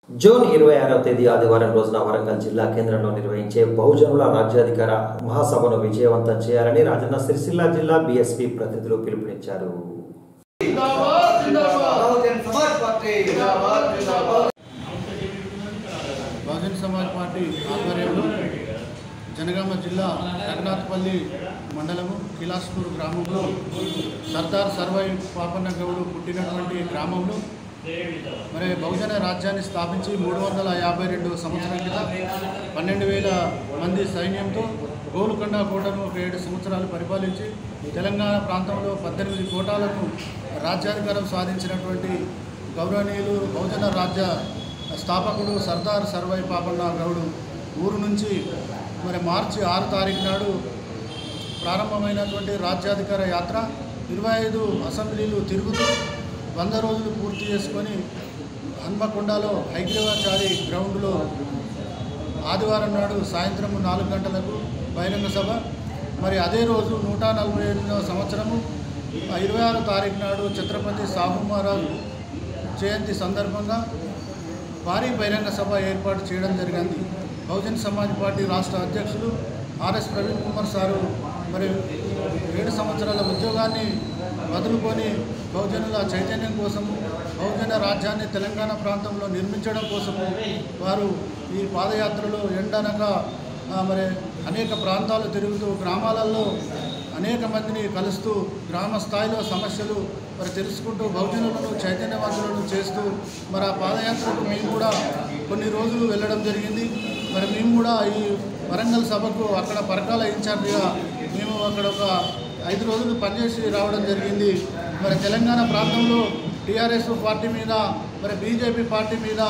June ఇరవై ఆరవ తేదీ ఆదివారం రోజున వరంగల్ జిల్లా కేంద్రంలో నిర్వహించే బహుజనుల రాజ్యాధికార మహాసభను విజయవంతం చేయాలని రాజన్న సిరిసిల్ల జిల్లా బీఎస్పీ ప్రతినిధులు పిలుపునిచ్చారు బహుజన్ సమాజ్ పార్టీ బహుజన్ సమాజ్ పార్టీ ఆధ్వర్యంలో జనగామ జిల్లా రఘునాథపల్లి మండలము కిలాస్పూర్ గ్రామంలో సర్దార్ సర్వై పాపన్న గౌడు పుట్టినటువంటి గ్రామంలో మరి బహుజన రాజ్యాన్ని స్థాపించి మూడు వందల యాభై రెండు సంవత్సరాల క్రితం పన్నెండు వేల మంది సైన్యంతో గోలుకొండ కోటను ఒక ఏడు సంవత్సరాలు పరిపాలించి తెలంగాణ ప్రాంతంలో పద్దెనిమిది కోటాలకు రాజ్యాధికారం సాధించినటువంటి గౌరవనీయులు బహుజన రాజ్య స్థాపకుడు సర్దార్ సర్వై పాపన్న గౌడు ఊరు నుంచి మరి మార్చి ఆరు తారీఖు నాడు ప్రారంభమైనటువంటి రాజ్యాధికార యాత్ర ఇరవై ఐదు అసెంబ్లీలు తిరుగుతూ వంద రోజులు పూర్తి చేసుకొని హన్మకొండలో హైదరాబాద్చారి గ్రౌండ్లో ఆదివారం నాడు సాయంత్రం నాలుగు గంటలకు బహిరంగ సభ మరి అదే రోజు నూట నలభై ఎనిమిదవ సంవత్సరము ఇరవై ఆరో తారీఖు నాడు ఛత్రపతి సాహు మహారాజు జయంతి సందర్భంగా భారీ బహిరంగ సభ ఏర్పాటు చేయడం జరిగింది బహుజన్ సమాజ్ పార్టీ రాష్ట్ర అధ్యక్షులు ఆర్ఎస్ ప్రవీణ్ కుమార్ సారు మరి ఏడు సంవత్సరాల ఉద్యోగాన్ని వదులుకొని బహుజనుల చైతన్యం కోసము బహుజన రాజ్యాన్ని తెలంగాణ ప్రాంతంలో నిర్మించడం కోసము వారు ఈ పాదయాత్రలో ఎండనక ఆ, మరి అనేక ప్రాంతాలు తిరుగుతూ గ్రామాలలో అనేక మందిని కలుస్తూ గ్రామ స్థాయిలో సమస్యలు మరి తెలుసుకుంటూ బహుజనులను చైతన్యవంతులను చేస్తూ మరి ఆ పాదయాత్రకు మేము కూడా కొన్ని రోజులు వెళ్ళడం జరిగింది మరి మేము కూడా ఈ వరంగల్ సభకు అక్కడ పరకాల ఇన్ఛార్జిగా మేము అక్కడ ఒక ఐదు రోజులు పనిచేసి రావడం జరిగింది మరి తెలంగాణ ప్రాంతంలో టీఆర్ఎస్ పార్టీ మీద మరి బీజేపీ పార్టీ మీద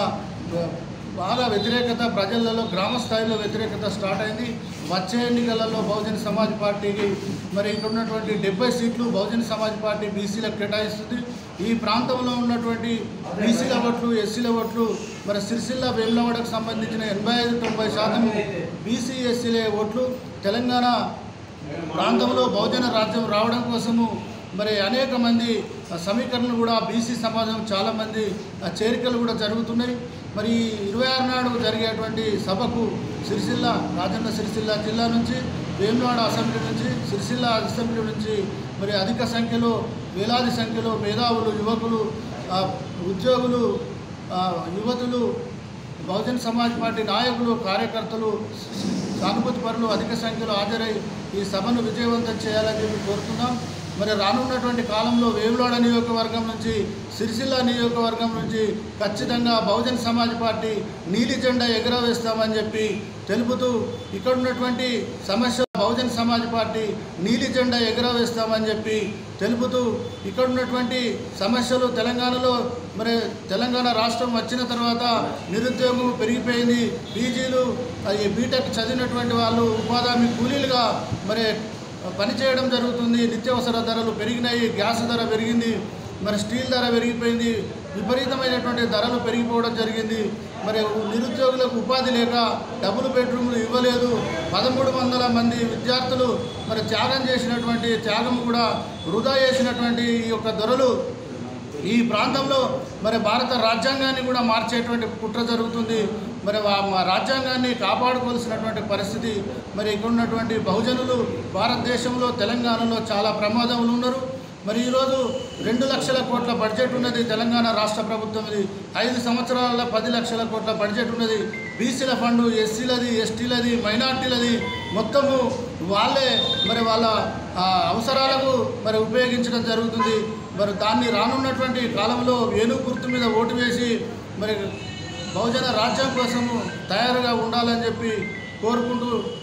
బాగా వ్యతిరేకత ప్రజలలో గ్రామ స్థాయిలో వ్యతిరేకత స్టార్ట్ అయింది వచ్చే ఎన్నికలలో బహుజన సమాజ్ పార్టీకి మరి ఇక్కడ ఉన్నటువంటి డెబ్బై సీట్లు బహుజన సమాజ్ పార్టీ బీసీలకు కేటాయిస్తుంది ఈ ప్రాంతంలో ఉన్నటువంటి బీసీల ఓట్లు ఎస్సీల ఓట్లు మరి సిరిసిల్ల వేములవాడకు సంబంధించిన ఎనభై ఐదు తొంభై శాతం బీసీ ఎస్సీల ఓట్లు తెలంగాణ ప్రాంతంలో బహుజన రాజ్యం రావడం కోసము మరి అనేక మంది ఆ, సమీకరణలు కూడా బీసీ సమాజం చాలామంది ఆ, చేరికలు కూడా జరుగుతున్నాయి మరి ఇరవై ఆరు నాడు జరిగేటువంటి సభకు సిరిసిల్ల రాజన్న సిరిసిల్ల జిల్లా నుంచి వేములవాడ అసెంబ్లీ నుంచి సిరిసిల్ల అసెంబ్లీ నుంచి మరి అధిక సంఖ్యలో వేలాది సంఖ్యలో మేధావులు యువకులు ఆ, ఉద్యోగులు ఆ, యువతులు బహుజన్ సమాజ్ పార్టీ నాయకులు కార్యకర్తలు సానుభూతి పరులు అధిక సంఖ్యలో హాజరై ఈ సభను విజయవంతం చేయాలని చెప్పి కోరుతున్నాం మరి రానున్నటువంటి కాలంలో వేములాడ నియోజకవర్గం నుంచి సిరిసిల్ల నియోజకవర్గం నుంచి ఖచ్చితంగా బహుజన్ సమాజ్ పార్టీ నీలి జెండా ఎగురవేస్తామని చెప్పి తెలుపుతూ ఇక్కడ ఉన్నటువంటి సమస్య బహుజన్ సమాజ్ పార్టీ నీలి జెండా ఎగురవేస్తామని చెప్పి తెలుపుతూ ఇక్కడ ఉన్నటువంటి సమస్యలు తెలంగాణలో మరి తెలంగాణ రాష్ట్రం వచ్చిన తర్వాత నిరుద్యోగం పెరిగిపోయింది పీజీలు ఈ బీటెక్ చదివినటువంటి వాళ్ళు ఉపాధి హామీ కూలీలుగా మరి పనిచేయడం జరుగుతుంది నిత్యావసర ధరలు పెరిగినాయి గ్యాస్ ధర పెరిగింది మరి స్టీల్ ధర పెరిగిపోయింది విపరీతమైనటువంటి ధరలు పెరిగిపోవడం జరిగింది మరి నిరుద్యోగులకు ఉపాధి లేక డబుల్ బెడ్రూమ్లు ఇవ్వలేదు పదమూడు వందల మంది విద్యార్థులు మరి త్యాగం చేసినటువంటి త్యాగం కూడా వృధా చేసినటువంటి ఈ యొక్క ధరలు ఈ ప్రాంతంలో మరి భారత రాజ్యాంగాన్ని కూడా మార్చేటువంటి కుట్ర జరుగుతుంది మరి వా- మా రాజ్యాంగాన్ని కాపాడుకోవాల్సినటువంటి పరిస్థితి మరి ఇక్కడ ఉన్నటువంటి బహుజనులు భారతదేశంలో తెలంగాణలో చాలా ప్రమాదంలో ఉన్నారు మరి ఈరోజు రెండు లక్షల కోట్ల బడ్జెట్ ఉన్నది తెలంగాణ రాష్ట్ర ప్రభుత్వంది ఐదు సంవత్సరాల పది లక్షల కోట్ల బడ్జెట్ ఉన్నది బీసీల ఫండ్ ఎస్సీలది ఎస్టీలది మైనార్టీలది మొత్తము వాళ్ళే మరి వాళ్ళ ఆ, అవసరాలకు మరి ఉపయోగించడం జరుగుతుంది మరి దాన్ని రానున్నటువంటి కాలంలో ఏనుగు గుర్తు మీద ఓటు వేసి మరి బహుజన రాజ్యం కోసము తయారుగా ఉండాలని చెప్పి కోరుకుంటూ